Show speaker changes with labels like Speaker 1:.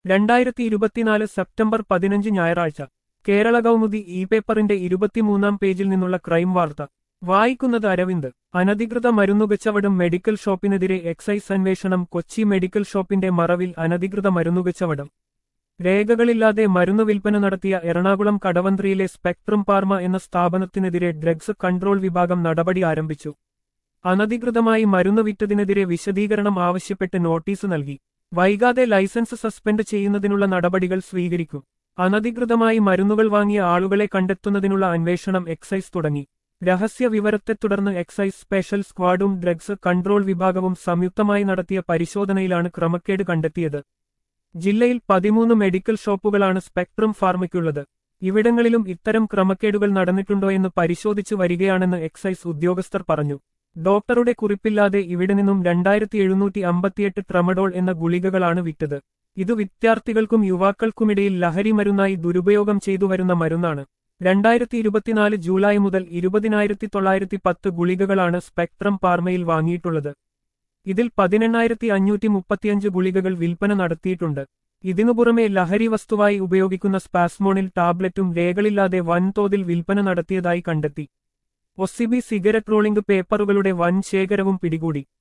Speaker 1: രണ്ടായിരത്തി ഇരുപത്തിനാല് സെപ്റ്റംബർ പതിനഞ്ച് ഞായറാഴ്ച കേരള കൗമുദി ഇ പേപ്പറിന്റെ ഇരുപത്തിമൂന്നാം പേജിൽ നിന്നുള്ള ക്രൈം വാർത്ത വായിക്കുന്നത് അരവിന്ദ് അനധികൃത മരുന്നുകച്ചവടം മെഡിക്കൽ ഷോപ്പിനെതിരെ എക്സൈസ് അന്വേഷണം കൊച്ചി മെഡിക്കൽ ഷോപ്പിന്റെ മറവിൽ അനധികൃത മരുന്നുകച്ചവടം രേഖകളില്ലാതെ മരുന്ന് വിൽപ്പന നടത്തിയ എറണാകുളം കടവന്ത്രിയിലെ സ്പെക്ട്രം പാർമ എന്ന സ്ഥാപനത്തിനെതിരെ ഡ്രഗ്സ് കൺട്രോൾ വിഭാഗം നടപടി ആരംഭിച്ചു അനധികൃതമായി മരുന്ന് വിറ്റതിനെതിരെ വിശദീകരണം ആവശ്യപ്പെട്ട് നോട്ടീസ് നൽകി വൈകാതെ ലൈസൻസ് സസ്പെൻഡ് ചെയ്യുന്നതിനുള്ള നടപടികൾ സ്വീകരിക്കും അനധികൃതമായി മരുന്നുകൾ വാങ്ങിയ ആളുകളെ കണ്ടെത്തുന്നതിനുള്ള അന്വേഷണം എക്സൈസ് തുടങ്ങി രഹസ്യ വിവരത്തെ തുടർന്ന് എക്സൈസ് സ്പെഷ്യൽ സ്ക്വാഡും ഡ്രഗ്സ് കൺട്രോൾ വിഭാഗവും സംയുക്തമായി നടത്തിയ പരിശോധനയിലാണ് ക്രമക്കേട് കണ്ടെത്തിയത് ജില്ലയിൽ പതിമൂന്ന് മെഡിക്കൽ ഷോപ്പുകളാണ് സ്പെക്ട്രം ഫാർമയ്ക്കുള്ളത് ഇവിടങ്ങളിലും ഇത്തരം ക്രമക്കേടുകൾ നടന്നിട്ടുണ്ടോയെന്ന് പരിശോധിച്ചു വരികയാണെന്ന് എക്സൈസ് ഉദ്യോഗസ്ഥർ പറഞ്ഞു ഡോക്ടറുടെ കുറിപ്പില്ലാതെ ഇവിടെ നിന്നും രണ്ടായിരത്തി എഴുന്നൂറ്റി അമ്പത്തിയെട്ട് ട്രമഡോൾ എന്ന ഗുളികകളാണ് വിറ്റത് ഇത് വിദ്യാർത്ഥികൾക്കും യുവാക്കൾക്കുമിടയിൽ ലഹരി മരുന്നായി ദുരുപയോഗം ചെയ്തു വരുന്ന മരുന്നാണ് രണ്ടായിരത്തി ഇരുപത്തിനാല് ജൂലൈ മുതൽ ഇരുപതിനായിരത്തി തൊള്ളായിരത്തി പത്ത് ഗുളികകളാണ് സ്പെക്ട്രം പാർമയിൽ വാങ്ങിയിട്ടുള്ളത് ഇതിൽ പതിനെണ്ണായിരത്തി അഞ്ഞൂറ്റി മുപ്പത്തിയഞ്ച് ഗുളികകൾ വിൽപ്പന നടത്തിയിട്ടുണ്ട് ഇതിനു പുറമെ ലഹരി വസ്തുവായി ഉപയോഗിക്കുന്ന സ്പാസ്മോണിൽ ടാബ്ലറ്റും രേഖകളില്ലാതെ വൻതോതിൽ വിൽപ്പന നടത്തിയതായി കണ്ടെത്തി ഒസിബി സിഗരറ്റ് റോളിംഗ് പേപ്പറുകളുടെ വൻ ശേഖരവും പിടികൂടി